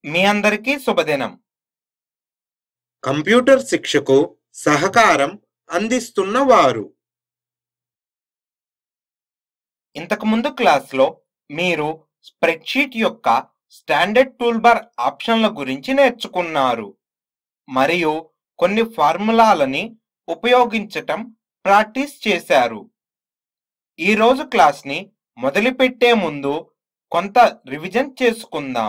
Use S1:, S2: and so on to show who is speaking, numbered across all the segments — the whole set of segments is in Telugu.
S1: మీ అందరికీ శుభదినం
S2: కంప్యూటర్ శిక్షకు సహకారం అందిస్తున్న వారు
S1: ఇంతకుముందు క్లాస్లో మీరు స్ప్రెడ్షీట్ యొక్క స్టాండర్డ్ టూల్బార్ ఆప్షన్ల గురించి నేర్చుకున్నారు మరియు కొన్ని ఫార్ములాలని ఉపయోగించటం ప్రాక్టీస్ చేశారు ఈరోజు క్లాస్ని మొదలుపెట్టే ముందు కొంత రివిజన్ చేసుకుందాం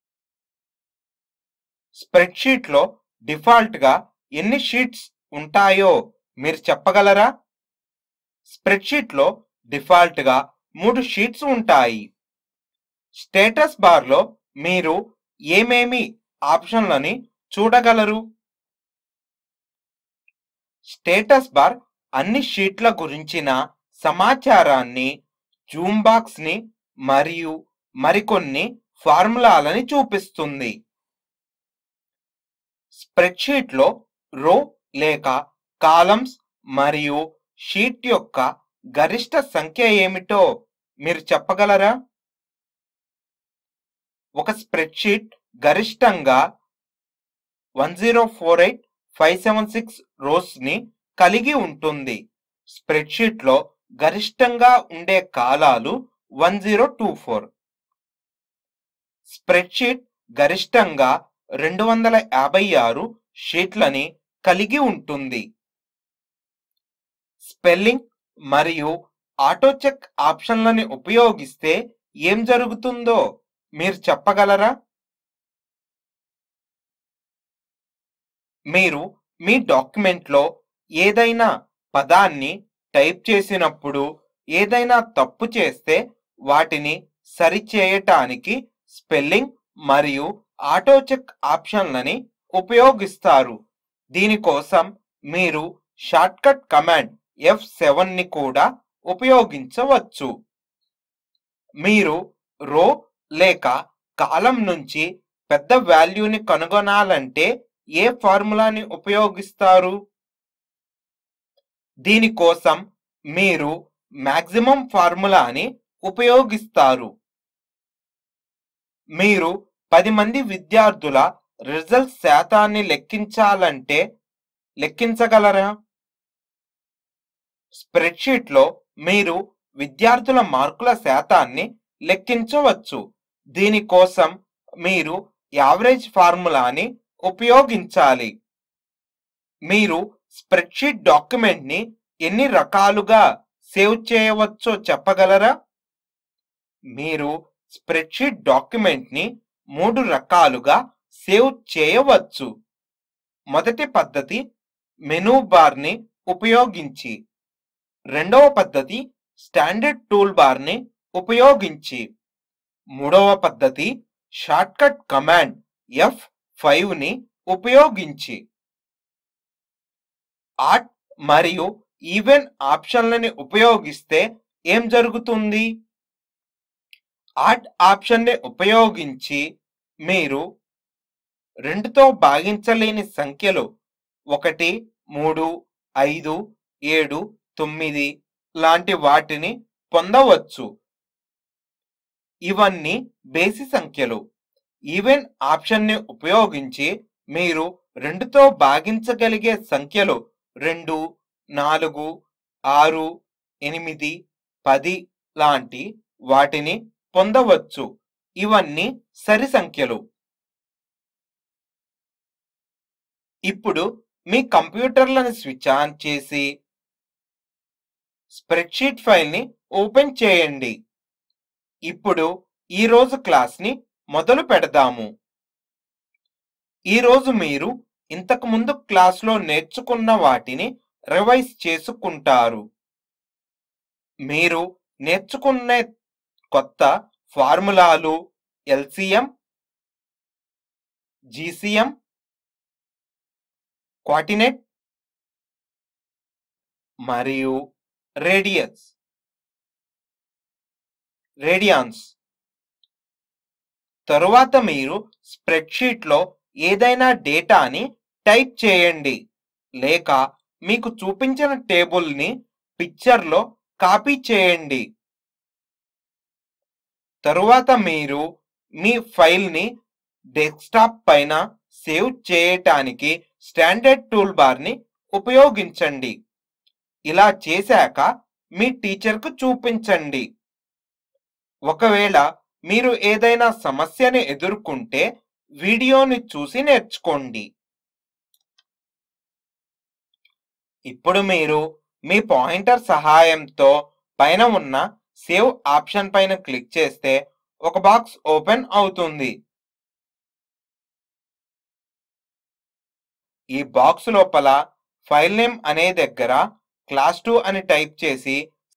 S1: స్ప్రెడ్షీట్లో డిఫాల్ట్గా ఎన్ని షీట్స్ ఉంటాయో మీరు చెప్పగలరా స్ప్రెడ్షీట్లో డిఫాల్ట్గా మూడు షీట్స్ ఉంటాయి స్టేటస్ బార్లో మీరు ఏమేమి ఆప్షన్లని చూడగలరు స్టేటస్ బార్ అన్ని షీట్ల గురించిన సమాచారాన్ని జూమ్ బాక్స్ ని మరియు మరికొన్ని ఫార్ములాలని చూపిస్తుంది స్ప్రెడ్షీట్లో రో లేక కాలమ్స్ మరియు షీట్ యొక్క గరిష్ట సంఖ్య ఏమిటో మీరు చెప్పగలరా ఒక స్ప్రెడ్షీట్ గరిష్టంగా one zero four eight five seven six rows ని కలిగి ఉంటుంది స్ప్రెడ్షీట్లో గరిష్టంగా ఉండే కాలాలు one zero two four spreadsheet గరిష్టంగా రెండు వందల యాభై ఆరు షీట్లని కలిగి ఉంటుంది స్పెల్లింగ్ మరియు ఆటో చెక్ ఆప్షన్లని ఉపయోగిస్తే ఏం జరుగుతుందో మీరు చెప్పగలరా మీరు మీ డాక్యుమెంట్లో ఏదైనా పదాన్ని టైప్ చేసినప్పుడు ఏదైనా తప్పు చేస్తే వాటిని సరిచేయటానికి స్పెల్లింగ్ మరియు ఆటో చెక్ ఆప్షన్లని ఉపయోగిస్తారు దీనికోసం మీరు షార్ట్కట్ కమాండ్ ఎఫ్ ని కూడా ఉపయోగించవచ్చు మీరు రో లేక కాలం నుంచి పెద్ద వాల్యూని కనుగొనాలంటే ఏ ఫార్ములాని ఉపయోగిస్తారు దీనికోసం మీరు మాక్సిమం ఫార్ములాని ఉపయోగిస్తారు మీరు పది మంది విద్యార్థుల రిజల్ట్ శాతాన్ని లెక్కించాలంటే లెక్కించగలరా స్ప్రెడ్షీట్లో మీరు విద్యార్థుల మార్కుల శాతాన్ని లెక్కించవచ్చు దీనికోసం మీరు యావరేజ్ ఫార్ములాని ఉపయోగించాలి మీరు స్ప్రెడ్షీట్ డాక్యుమెంట్ని ఎన్ని రకాలుగా సేవ్ చేయవచ్చో చెప్పగలరా మీరు స్ప్రెడ్షీట్ డాక్యుమెంట్ని మూడు రకాలుగా సేవ్ చేయవచ్చు మొదటి పద్ధతి మెనూ బార్ని ఉపయోగించి రెండవ పద్ధతి స్టాండర్డ్ టూల్ బార్ని ఉపయోగించి మూడవ పద్ధతి షార్ట్కట్ కమాండ్ ఎఫ్ ని ఉపయోగించి ఆర్ట్ మరియు ఈవెన్ ఆప్షన్లని ఉపయోగిస్తే ఏం జరుగుతుంది ఆర్ట్ ఆప్షన్ని ఉపయోగించి మీరు రెండుతో భాగించలేని సంఖ్యలు ఒకటి మూడు ఐదు ఏడు తొమ్మిది లాంటి వాటిని పొందవచ్చు ఇవన్నీ బేసి సంఖ్యలు ఈవెన్ ఆప్షన్ని ఉపయోగించి మీరు రెండుతో భాగించగలిగే సంఖ్యలు రెండు నాలుగు ఆరు ఎనిమిది పది లాంటి వాటిని పొందవచ్చు ఇవన్నీ సరి సంఖ్యలు ఇప్పుడు మీ కంప్యూటర్లను స్విచ్ ఆన్ చేసి స్ప్రెడ్షీట్ ఫైల్ని ఓపెన్ చేయండి ఇప్పుడు ఈరోజు క్లాస్ని మొదలు పెడదాము ఈరోజు మీరు ఇంతకు ముందు క్లాస్లో నేర్చుకున్న వాటిని రివైజ్ చేసుకుంటారు మీరు నేర్చుకునే కొత్త ఫార్ములాలు ఎల్సిఎం జీసీఎం క్వాటినెట్ మరియు రేడియన్స్ రేడియాన్స్ తరువాత మీరు స్ప్రెడ్షీట్లో ఏదైనా డేటాని టైప్ చేయండి లేక మీకు చూపించిన టేబుల్ని పిక్చర్లో కాపీ చేయండి తరువాత మీరు మీ ఫైల్ని డెస్క్టాప్ పైన సేవ్ చేయటానికి స్టాండర్డ్ టూల్ బార్ని ఉపయోగించండి ఇలా చేశాక మీ టీచర్కు చూపించండి ఒకవేళ మీరు ఏదైనా సమస్యని ఎదుర్కొంటే వీడియోని చూసి నేర్చుకోండి ఇప్పుడు మీరు మీ పాయింటర్ సహాయంతో పైన ఉన్న సేవ్ ఆప్షన్ పైన క్లిక్ చేస్తే ఒక బాక్స్ ఓపెన్ అవుతుంది ఈ బాక్స్ లోపల ఫైల్ నేమ్ అనే దగ్గర క్లాస్ టూ అని టైప్ చేసి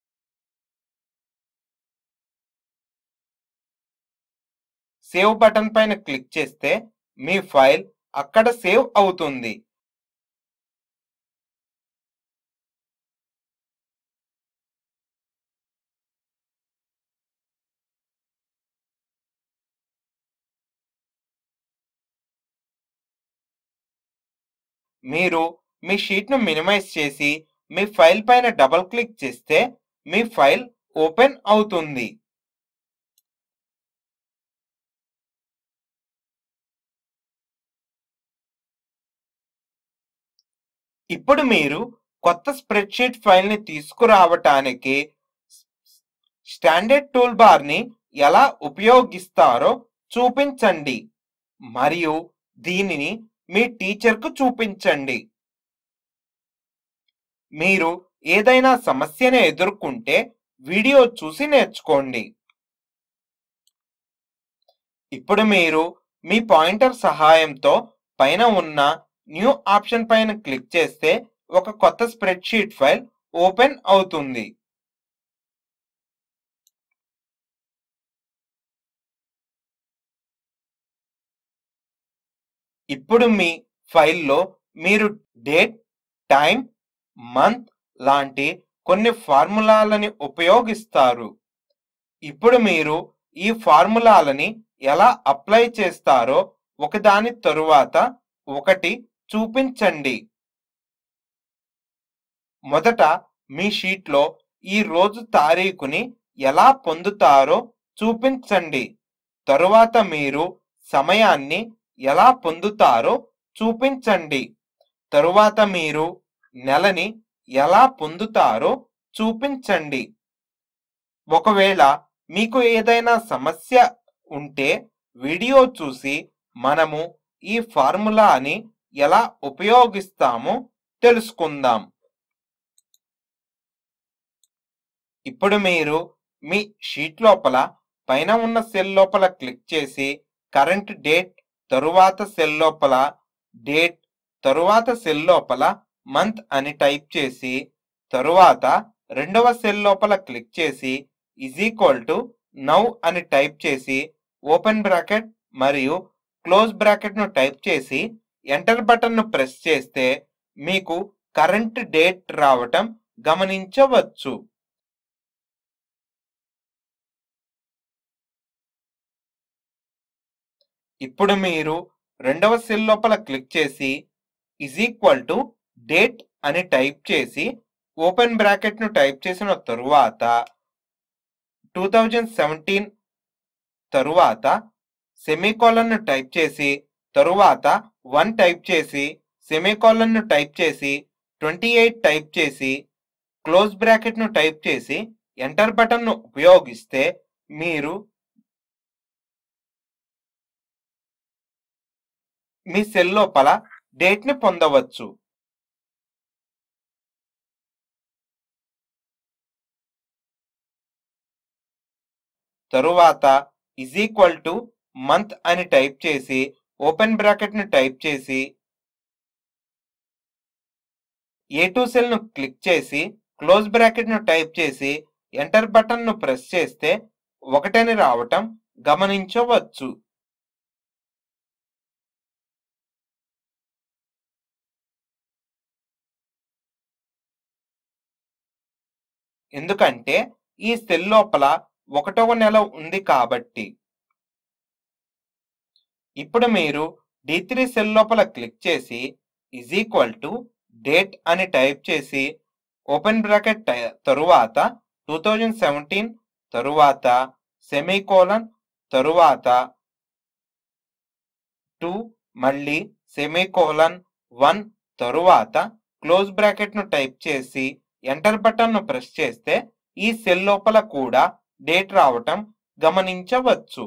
S1: సేవ్ బటన్ పైన క్లిక్ చేస్తే మీ ఫైల్ అక్కడ సేవ్ అవుతుంది మీరు మీ షీట్ను మినిమైజ్ చేసి మీ ఫైల్ పైన డబుల్ క్లిక్ చేస్తే మీ ఫైల్ ఓపెన్ అవుతుంది ఇప్పుడు మీరు కొత్త స్ప్రెడ్షీట్ ఫైల్ని తీసుకురావటానికి స్టాండర్డ్ టూల్ బార్ని ఎలా ఉపయోగిస్తారో చూపించండి మరియు దీనిని మీ టీచర్కు చూపించండి మీరు ఏదైనా సమస్యను ఎదుర్కొంటే వీడియో చూసి నేర్చుకోండి ఇప్పుడు మీరు మీ పాయింటర్ సహాయంతో పైన ఉన్న న్యూ ఆప్షన్ పైన క్లిక్ చేస్తే ఒక కొత్త స్ప్రెడ్షీట్ ఫైల్ ఓపెన్ అవుతుంది ఇప్పుడు మీ ఫైల్లో మీరు డేట్ టైం మంత్ లాంటి కొన్ని ఫార్ములాలని ఉపయోగిస్తారు ఇప్పుడు మీరు ఈ ఫార్ములాలని ఎలా అప్లై చేస్తారో ఒకదాని తరువాత ఒకటి చూపించండి మొదట మీ షీట్లో ఈ రోజు తారీఖుని ఎలా పొందుతారో చూపించండి తరువాత మీరు సమయాన్ని ఎలా పొందుతారో చూపించండి తరువాత మీరు నెలని ఎలా పొందుతారో చూపించండి ఒకవేళ మీకు ఏదైనా సమస్య ఉంటే వీడియో చూసి మనము ఈ ఫార్ములాని ఎలా ఉపయోగిస్తామో తెలుసుకుందాం ఇప్పుడు మీరు మీ షీట్ లోపల పైన ఉన్న సెల్ లోపల క్లిక్ చేసి కరెంట్ డేట్ తరువాత సెల్ లోపల డేట్ తరువాత సెల్ లోపల మంత్ అని టైప్ చేసి తరువాత రెండవ సెల్ లోపల క్లిక్ చేసి ఈజ్ ఈక్వల్ టు నౌ అని టైప్ చేసి ఓపెన్ బ్రాకెట్ మరియు క్లోజ్ బ్రాకెట్ ను టైప్ చేసి ఎంటర్ బటన్ ను ప్రెస్ చేస్తే మీకు కరెంట్ డేట్ రావటం గమనించవచ్చు ఇప్పుడు మీరు రెండవ సెల్ లోపల క్లిక్ చేసి ఇజ్ ఈక్వల్ టు డేట్ అని టైప్ చేసి ఓపెన్ బ్రాకెట్ ను టైప్ చేసిన తరువాత టూ థౌజండ్ సెవెంటీన్ తరువాత సెమీకాలన్ ను టైప్ చేసి తరువాత వన్ టైప్ చేసి సెమీకాలన్ ను టైప్ చేసి ట్వంటీ ఎయిట్ టైప్ చేసి క్లోజ్ బ్రాకెట్ ను టైప్ చేసి ఎంటర్ బటన్ ను ఉపయోగిస్తే మీరు మీ సెల్ లోపల డేట్ ని పొందవచ్చు తరువాత ఇజ్ ఈక్వల్ టు మంత్ అని టైప్ చేసి ఓపెన్ బ్రాకెట్ ని టైప్ చేసి ఏ టూ సెల్ ను క్లిక్ చేసి క్లోజ్ బ్రాకెట్ ను టైప్ చేసి ఎంటర్ బటన్ ను ప్రెస్ చేస్తే ఒకటని రావటం గమనించవచ్చు ఎందుకంటే ఈ సెల్ లోపల ఒకటవ నెల ఉంది కాబట్టి ఇప్పుడు మీరు డి త్రీ సెల్ లోపల క్లిక్ చేసి ఇజ్ ఈక్వల్ టు డేట్ అని టైప్ చేసి ఓపెన్ బ్రాకెట్ తరువాత టూ థౌజండ్ సెవెంటీన్ తరువాత సెమీకోలన్ తరువాత టూ మళ్ళీ సెమీకోలన్ వన్ తరువాత క్లోజ్ బ్రాకెట్ ను టైప్ చేసి ఎంటర్ బటన్ ను ప్రెస్ చేస్తే ఈ సెల్ లోపల కూడా డేట్ రావటం గమనించవచ్చు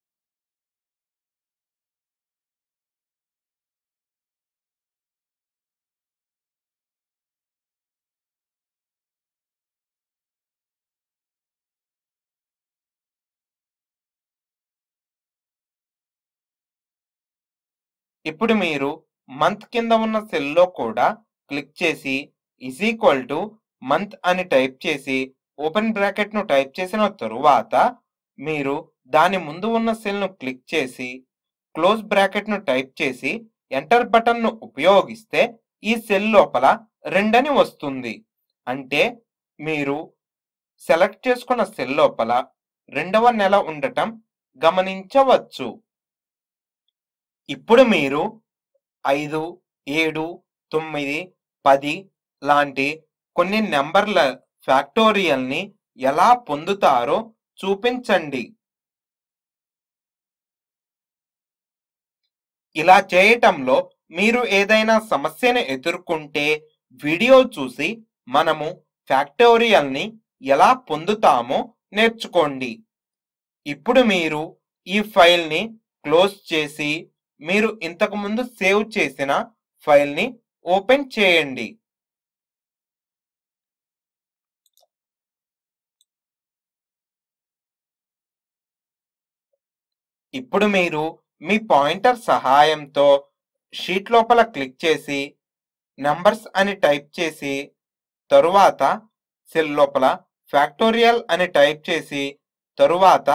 S1: ఇప్పుడు మీరు మంత్ కింద ఉన్న సెల్లో కూడా క్లిక్ చేసి ఇజ్ ఈక్వల్ టు మంత్ అని టైప్ చేసి ఓపెన్ బ్రాకెట్ ను టైప్ చేసిన తరువాత మీరు దాని ముందు ఉన్న సెల్ ను క్లిక్ చేసి క్లోజ్ బ్రాకెట్ ను టైప్ చేసి ఎంటర్ బటన్ ను ఉపయోగిస్తే ఈ సెల్ లోపల రెండని వస్తుంది అంటే మీరు సెలెక్ట్ చేసుకున్న సెల్ లోపల రెండవ నెల ఉండటం గమనించవచ్చు ఇప్పుడు మీరు ఐదు ఏడు తొమ్మిది పది లాంటి కొన్ని నెంబర్ల ఫ్యాక్టోరియల్ని ఎలా పొందుతారో చూపించండి ఇలా చేయటంలో మీరు ఏదైనా సమస్యను ఎదుర్కొంటే వీడియో చూసి మనము ఫ్యాక్టోరియల్ని ఎలా పొందుతామో నేర్చుకోండి ఇప్పుడు మీరు ఈ ఫైల్ని క్లోజ్ చేసి మీరు ఇంతకుముందు సేవ్ చేసిన ఫైల్ని ఓపెన్ చేయండి ఇప్పుడు మీరు మీ పాయింటర్ సహాయంతో షీట్ లోపల క్లిక్ చేసి నంబర్స్ అని టైప్ చేసి తరువాత సెల్ లోపల ఫ్యాక్టోరియల్ అని టైప్ చేసి తరువాత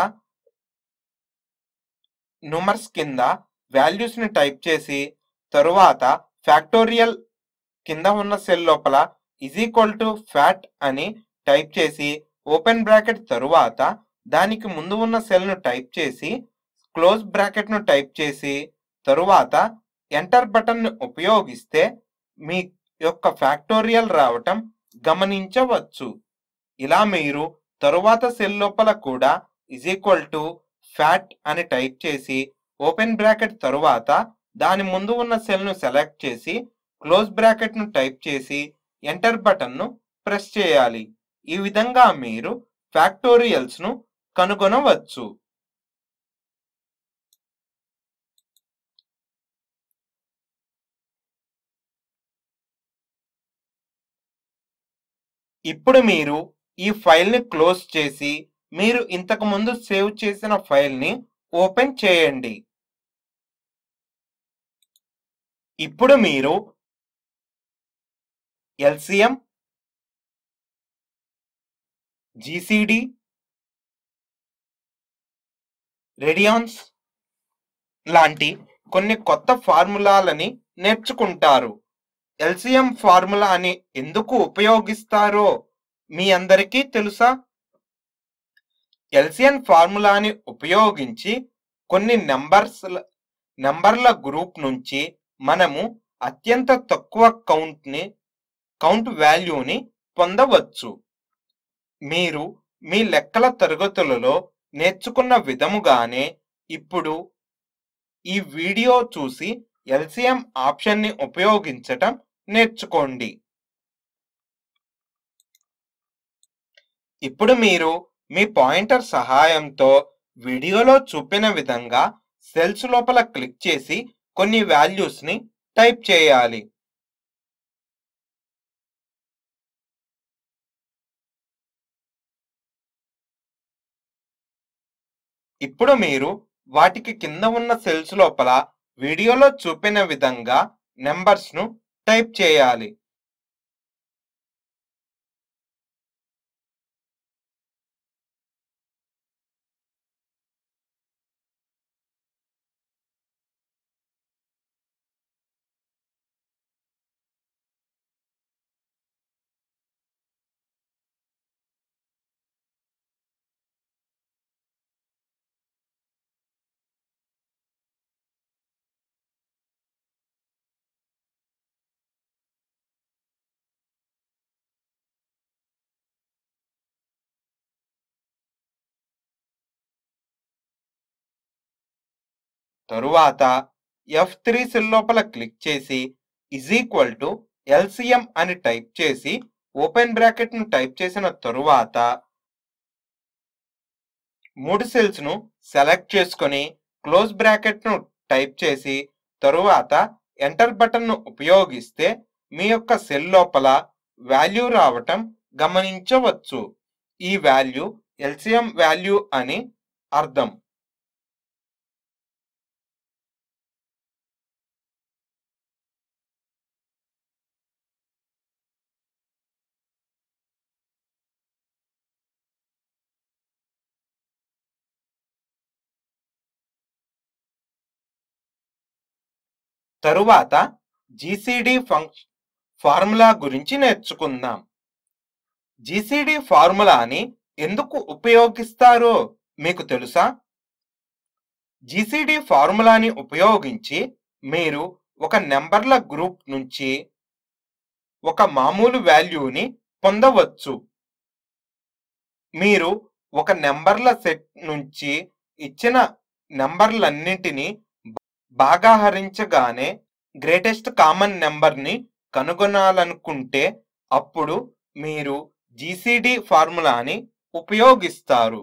S1: నుమర్స్ కింద వాల్యూస్ ని టైప్ చేసి తరువాత ఫ్యాక్టోరియల్ కింద ఉన్న సెల్ లోపల ఇజ్ ఈక్వల్ టు ఫ్యాట్ అని టైప్ చేసి ఓపెన్ బ్రాకెట్ తరువాత దానికి ముందు ఉన్న సెల్ ను టైప్ చేసి క్లోజ్ బ్రాకెట్ ను టైప్ చేసి తరువాత ఎంటర్ బటన్ ను ఉపయోగిస్తే మీ యొక్క ఫ్యాక్టోరియల్ రావటం గమనించవచ్చు ఇలా మీరు తరువాత సెల్ లోపల కూడా ఇజ్ ఈక్వల్ టు ఫ్యాట్ అని టైప్ చేసి ఓపెన్ బ్రాకెట్ తరువాత దాని ముందు ఉన్న సెల్ ను సెలెక్ట్ చేసి క్లోజ్ బ్రాకెట్ ను టైప్ చేసి ఎంటర్ బటన్ ను ప్రెస్ చేయాలి ఈ విధంగా మీరు ఫ్యాక్టోరియల్స్ ను కనుగొనవచ్చు ఇప్పుడు మీరు ఈ ఫైల్ని క్లోజ్ చేసి మీరు ఇంతకు ముందు సేవ్ చేసిన ఫైల్ని ఓపెన్ చేయండి ఇప్పుడు మీరు ఎల్సిఎం జీసీడి రెడియాన్స్ లాంటి కొన్ని కొత్త ఫార్ములాలని నేర్చుకుంటారు ఎల్సిఎం ఫార్ములా అని ఎందుకు ఉపయోగిస్తారో మీ అందరికీ తెలుసా ఎల్సిఎన్ ఫార్ములాని ఉపయోగించి కొన్ని నెంబర్స్ నెంబర్ల గ్రూప్ నుంచి మనము అత్యంత తక్కువ కౌంట్ని కౌంట్ వాల్యూని పొందవచ్చు మీరు మీ లెక్కల తరగతులలో నేర్చుకున్న విధముగానే ఇప్పుడు ఈ వీడియో చూసి ఎల్సిఎం ఆప్షన్ని ఉపయోగించటం నేర్చుకోండి ఇప్పుడు మీరు మీ పాయింటర్ సహాయంతో వీడియోలో చూపిన విధంగా సెల్స్ లోపల క్లిక్ చేసి కొన్ని వాల్యూస్ ని టైప్ చేయాలి ఇప్పుడు మీరు వాటికి కింద ఉన్న సెల్స్ లోపల వీడియోలో చూపిన విధంగా నెంబర్స్ ను టైప్ చేయాలి తరువాత ఎఫ్ త్రీ సెల్ లోపల క్లిక్ చేసి ఇజ్ ఈక్వల్ టు ఎల్సిఎం అని టైప్ చేసి ఓపెన్ బ్రాకెట్ ను టైప్ చేసిన తరువాత మూడు సెల్స్ ను సెలెక్ట్ చేసుకొని క్లోజ్ బ్రాకెట్ ను టైప్ చేసి తరువాత ఎంటర్ బటన్ ను ఉపయోగిస్తే మీ యొక్క సెల్ లోపల వాల్యూ రావటం గమనించవచ్చు ఈ వాల్యూ ఎల్సిఎం వాల్యూ అని అర్థం తరువాత జీసీడీ ఫంక్షన్ ఫార్ములా గురించి నేర్చుకుందాం జీసీడీ ఫార్ములాని ఎందుకు ఉపయోగిస్తారో మీకు తెలుసా జీసీడీ ఫార్ములాని ఉపయోగించి మీరు ఒక నెంబర్ల గ్రూప్ నుంచి ఒక మామూలు వాల్యూని పొందవచ్చు మీరు ఒక నెంబర్ల సెట్ నుంచి ఇచ్చిన నెంబర్లన్నింటినీ భాగాహరించగానే గ్రేటెస్ట్ కామన్ నెంబర్ని కనుగొనాలనుకుంటే అప్పుడు మీరు జీసీడీ ఫార్ములాని ఉపయోగిస్తారు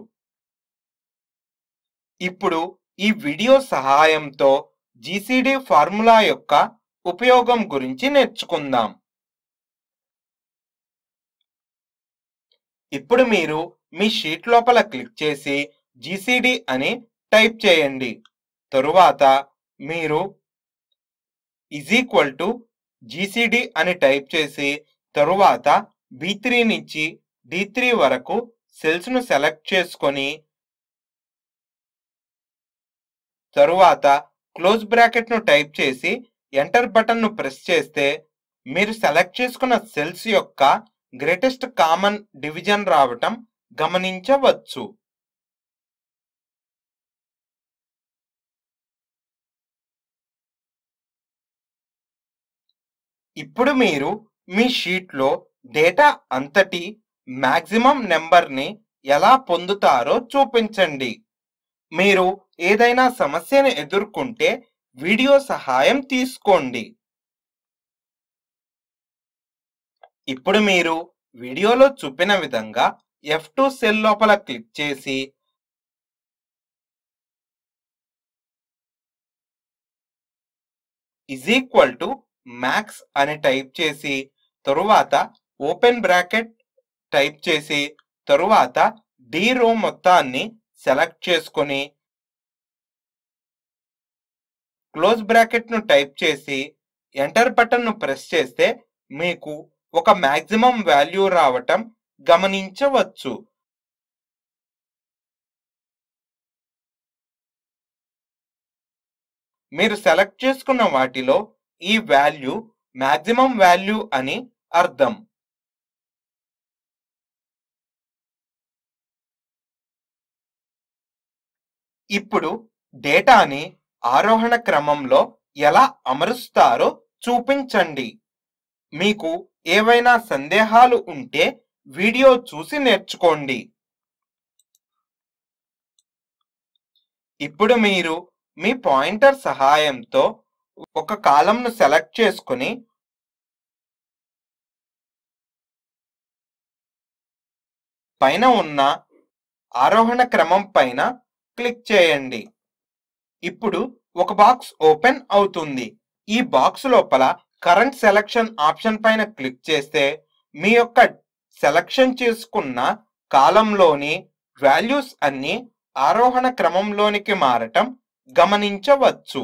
S1: ఇప్పుడు ఈ వీడియో సహాయంతో జీసీడీ ఫార్ములా యొక్క ఉపయోగం గురించి నేర్చుకుందాం ఇప్పుడు మీరు మీ షీట్ లోపల క్లిక్ చేసి జీసీడీ అని టైప్ చేయండి తరువాత మీరు ఇజ్ ఈక్వల్ టు జీసీడీ అని టైప్ చేసి తరువాత బి త్రీ నుంచి డి త్రీ వరకు సెల్స్ ను సెలెక్ట్ చేసుకొని తరువాత క్లోజ్ బ్రాకెట్ ను టైప్ చేసి ఎంటర్ బటన్ ను ప్రెస్ చేస్తే మీరు సెలెక్ట్ చేసుకున్న సెల్స్ యొక్క గ్రేటెస్ట్ కామన్ డివిజన్ రావటం గమనించవచ్చు ఇప్పుడు మీరు మీ షీట్లో డేటా అంతటి మాక్సిమం నెంబర్ని ఎలా పొందుతారో చూపించండి మీరు ఏదైనా సమస్యను ఎదుర్కొంటే వీడియో సహాయం తీసుకోండి ఇప్పుడు మీరు వీడియోలో చూపిన విధంగా ఎఫ్ టూ సెల్ లోపల క్లిక్ చేసి ఇజ్ ఈక్వల్ టు మ్యాక్స్ అని టైప్ చేసి తరువాత ఓపెన్ బ్రాకెట్ టైప్ చేసి తరువాత డి రో మొత్తాన్ని సెలెక్ట్ చేసుకొని క్లోజ్ బ్రాకెట్ ను టైప్ చేసి ఎంటర్ బటన్ ను ప్రెస్ చేస్తే మీకు ఒక మాక్సిమం వాల్యూ రావటం గమనించవచ్చు మీరు సెలెక్ట్ చేసుకున్న వాటిలో ఈ వాల్యూ మాక్సిమం వాల్యూ అని అర్థం ఇప్పుడు డేటాని ఆరోహణ క్రమంలో ఎలా అమరుస్తారో చూపించండి మీకు ఏవైనా సందేహాలు ఉంటే వీడియో చూసి నేర్చుకోండి ఇప్పుడు మీరు మీ పాయింటర్ సహాయంతో ఒక కాలంను సెలెక్ట్ చేసుకుని పైన ఉన్న ఆరోహణ క్రమం పైన క్లిక్ చేయండి ఇప్పుడు ఒక బాక్స్ ఓపెన్ అవుతుంది ఈ బాక్స్ లోపల కరెంట్ సెలక్షన్ ఆప్షన్ పైన క్లిక్ చేస్తే మీ యొక్క సెలక్షన్ చేసుకున్న కాలంలోని వాల్యూస్ అన్ని ఆరోహణ క్రమంలోనికి మారటం గమనించవచ్చు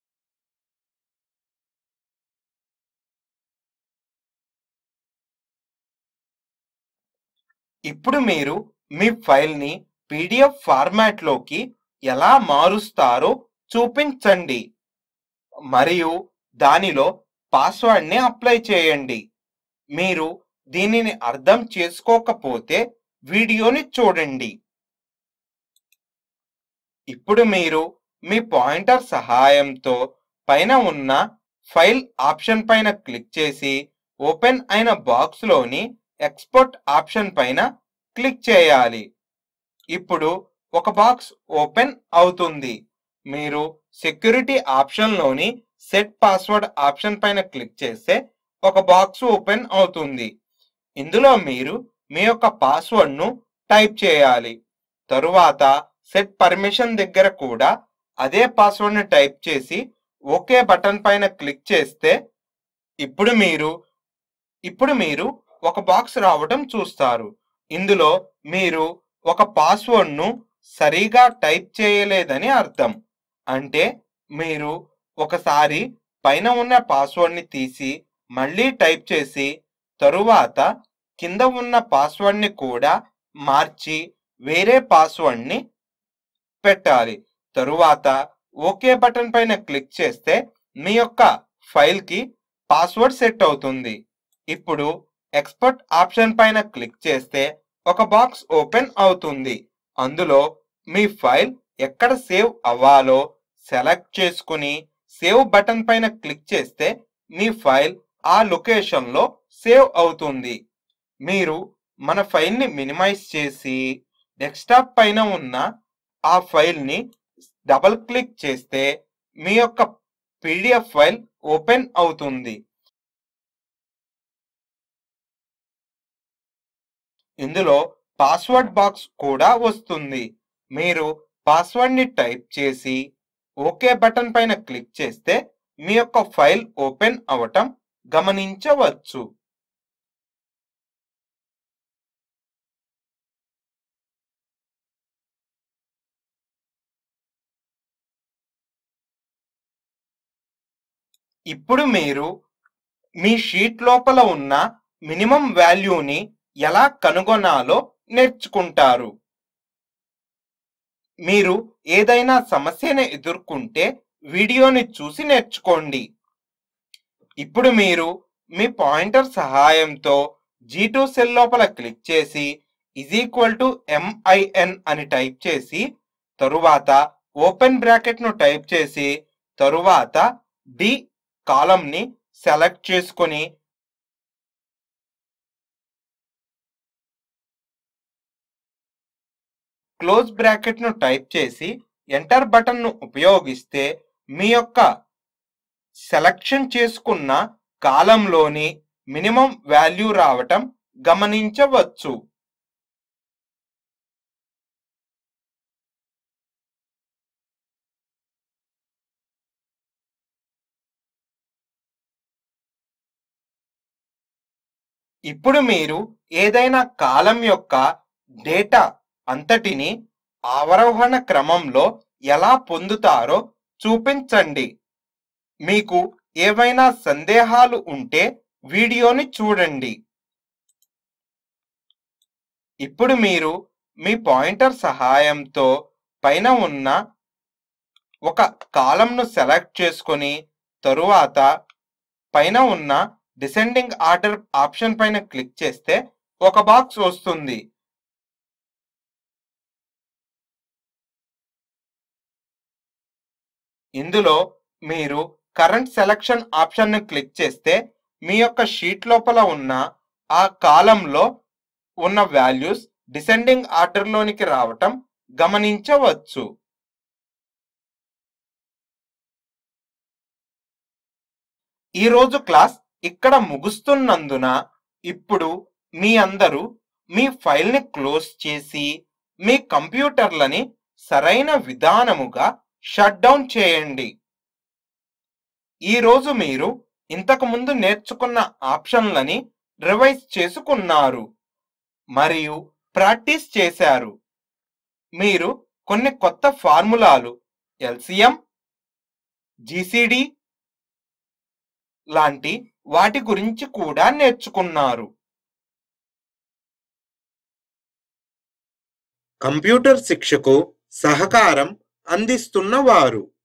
S1: ఇప్పుడు మీరు మీ ఫైల్ని పీడిఎఫ్ ఫార్మాట్లోకి ఎలా మారుస్తారో చూపించండి మరియు దానిలో పాస్వర్డ్ని అప్లై చేయండి మీరు దీనిని అర్థం చేసుకోకపోతే వీడియోని చూడండి ఇప్పుడు మీరు మీ పాయింటర్ సహాయంతో పైన ఉన్న ఫైల్ ఆప్షన్ పైన క్లిక్ చేసి ఓపెన్ అయిన బాక్స్లోని ఎక్స్పోర్ట్ ఆప్షన్ పైన క్లిక్ చేయాలి ఇప్పుడు ఒక బాక్స్ ఓపెన్ అవుతుంది మీరు సెక్యూరిటీ ఆప్షన్లోని సెట్ పాస్వర్డ్ ఆప్షన్ పైన క్లిక్ చేస్తే ఒక బాక్స్ ఓపెన్ అవుతుంది ఇందులో మీరు మీ యొక్క పాస్వర్డ్ను టైప్ చేయాలి తరువాత సెట్ పర్మిషన్ దగ్గర కూడా అదే పాస్వర్డ్ని టైప్ చేసి ఓకే బటన్ పైన క్లిక్ చేస్తే ఇప్పుడు మీరు ఇప్పుడు మీరు ఒక బాక్స్ రావటం చూస్తారు ఇందులో మీరు ఒక పాస్వర్డ్ను సరిగా టైప్ చేయలేదని అర్థం అంటే మీరు ఒకసారి పైన ఉన్న పాస్వర్డ్ని తీసి మళ్ళీ టైప్ చేసి తరువాత కింద ఉన్న పాస్వర్డ్ని కూడా మార్చి వేరే పాస్వర్డ్ని పెట్టాలి తరువాత ఓకే బటన్ పైన క్లిక్ చేస్తే మీ యొక్క ఫైల్కి పాస్వర్డ్ సెట్ అవుతుంది ఇప్పుడు ఎక్స్పర్ట్ ఆప్షన్ పైన క్లిక్ చేస్తే ఒక బాక్స్ ఓపెన్ అవుతుంది అందులో మీ ఫైల్ ఎక్కడ సేవ్ అవ్వాలో సెలెక్ట్ చేసుకుని సేవ్ బటన్ పైన క్లిక్ చేస్తే మీ ఫైల్ ఆ లొకేషన్లో సేవ్ అవుతుంది మీరు మన ఫైల్ని మినిమైజ్ చేసి డెస్క్టాప్ పైన ఉన్న ఆ ఫైల్ని డబల్ క్లిక్ చేస్తే మీ యొక్క పీడిఎఫ్ ఫైల్ ఓపెన్ అవుతుంది ఇందులో పాస్వర్డ్ బాక్స్ కూడా వస్తుంది మీరు పాస్వర్డ్ని టైప్ చేసి ఓకే బటన్ పైన క్లిక్ చేస్తే మీ యొక్క ఫైల్ ఓపెన్ అవటం గమనించవచ్చు ఇప్పుడు మీరు మీ షీట్ లోపల ఉన్న మినిమం వాల్యూని ఎలా కనుగొనాలో నేర్చుకుంటారు మీరు ఏదైనా సమస్యను ఎదుర్కొంటే వీడియోని చూసి నేర్చుకోండి ఇప్పుడు మీరు మీ పాయింటర్ సహాయంతో జీ టూ సెల్ లోపల క్లిక్ చేసి ఇజ్ ఈక్వల్ టు ఎంఐఎన్ అని టైప్ చేసి తరువాత ఓపెన్ బ్రాకెట్ ను టైప్ చేసి తరువాత డి కాలం ని సెలెక్ట్ చేసుకొని క్లోజ్ బ్రాకెట్ ను టైప్ చేసి ఎంటర్ బటన్ ను ఉపయోగిస్తే మీ యొక్క సెలక్షన్ చేసుకున్న కాలంలోని మినిమం వాల్యూ రావటం గమనించవచ్చు ఇప్పుడు మీరు ఏదైనా కాలం యొక్క డేటా అంతటిని ఆవరోహణ క్రమంలో ఎలా పొందుతారో చూపించండి మీకు ఏవైనా సందేహాలు ఉంటే వీడియోని చూడండి ఇప్పుడు మీరు మీ పాయింటర్ సహాయంతో పైన ఉన్న ఒక కాలంను సెలెక్ట్ చేసుకొని తరువాత పైన ఉన్న డిసెండింగ్ ఆర్డర్ ఆప్షన్ పైన క్లిక్ చేస్తే ఒక బాక్స్ వస్తుంది ఇందులో మీరు కరెంట్ సెలక్షన్ ఆప్షన్ ను క్లిక్ చేస్తే మీ యొక్క షీట్ లోపల ఉన్న ఆ కాలంలో ఉన్న వాల్యూస్ డిసెండింగ్ ఆర్డర్లోనికి రావటం గమనించవచ్చు ఈ రోజు క్లాస్ ఇక్కడ ముగుస్తున్నందున ఇప్పుడు మీ అందరూ మీ ఫైల్ని క్లోజ్ చేసి మీ కంప్యూటర్లని సరైన విధానముగా షట్ డౌన్ చేయండి ఈ రోజు మీరు ఇంతకు ముందు నేర్చుకున్న ఆప్షన్లని రివైజ్ చేసుకున్నారు మరియు ప్రాక్టీస్ చేశారు మీరు కొన్ని కొత్త ఫార్ములాలు ఎల్సిఎం జీసీడి లాంటి వాటి గురించి కూడా నేర్చుకున్నారు
S2: కంప్యూటర్ శిక్షకు సహకారం అందిస్తున్న వారు